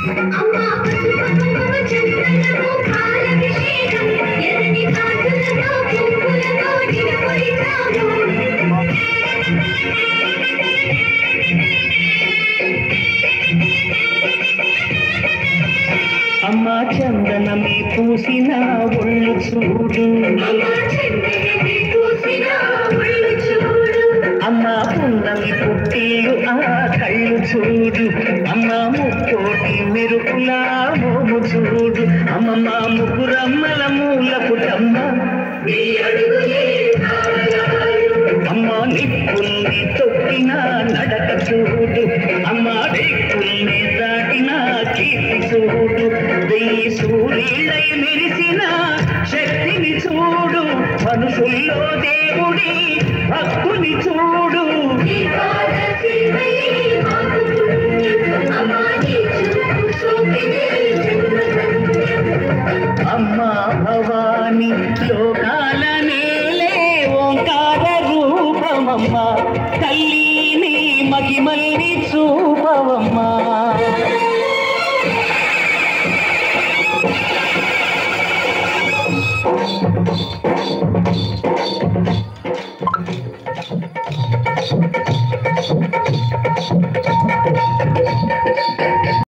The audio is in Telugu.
అమ్మా పసుపు కుంకుమ చందనము పాలభిషేకం ఎర్రని కాంతులతో పువ్వులతో నిలబడినాము అమ్మా చందనమే పూసిన ఒళ్ళు చూడు అమ్మా చందనమే పూసిన ఒళ్ళు చూడు అమ్మా పున్నమి పుట్టిల్లు ఆ కళ్ళు చూడు అమ్మా ముక్కోటి మెరుపుల మోము చూడు అమ్మమ్మ ముగ్గురమ్మల మూల పుటమ్మ నీ అడుగులే ఆలయాలు అమ్మ నిప్పుల్ని తొక్కిన నడక చూడు అమ్మ దిక్కుల్ని దాటిన కీర్తి చూడు వెయ్యి సూర్యుడై మెరిసిన శక్తిని చూడు మనుషుల్లో దేవుడి భక్తుని చూడు నీ పాద సేవయే మాకు పుణ్యం అమ్మా నీ చూపు సోకినే జన్మ అమ్మా భవాని లోకాల నేలే ఓంకార రూపమమ్మ తల్లి నీ మహిమల్ని చూపవమ్మా